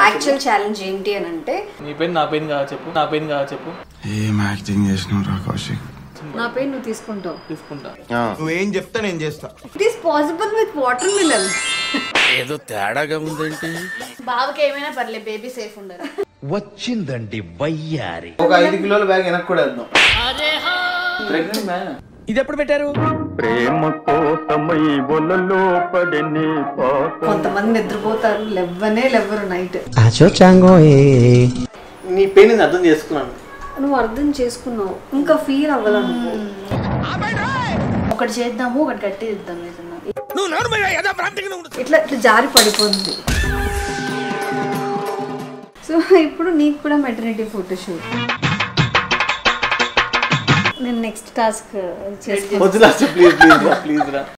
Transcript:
actual challenge ఏంటి అని అంటే నీ పెయిన్ నా పెయిన్ కాదు చెప్పు నా పెయిన్ కాదు చెప్పు ఏం యాక్టింగ్ చేసినావు రా కౌశిక్ నా పెయిన్ నువ్వు తీసుకుంటావు తీసుకుంటా నువ్వేం చెప్తా నేను చేస్తా it is possible with watermelon ఏదో తేడాగా ఉందేంటి బావకి ఏమైనా పర్లేదు బేబీ సేఫ్ ఉండరు వచ్చిందండి వయ్యారి ఒక ఐదు కిలోల బ్యాగ్ వెనక్కి కూడా వేద్దాం ప్రెగ్నెంట్ మ్యాన్ ఇది ఎప్పుడు పెట్టారు కొంతమంది నిద్రపోతారు లెవ్వనే లెవ్వరు నైట్ నీ పెయిన్ నేను అర్థం చేసుకున్నాను నువ్వు అర్థం చేసుకున్నావు ఇంకా ఫీల్ అవ్వాలనుకో ఒకటి చేద్దాము ఒకటి గట్టి ఇద్దాం ఏదన్నా నువ్వు నోరు ఇట్లా ఇట్లా జారి పడిపోతుంది సో ఇప్పుడు నీకు కూడా మెటర్నిటీ ఫోటోషూట్ నేను నెక్స్ట్ టాస్క్ చేస్తాను వద్దులా ప్లీజ్ ప్లీజ్ రా ప్లీజ్ రా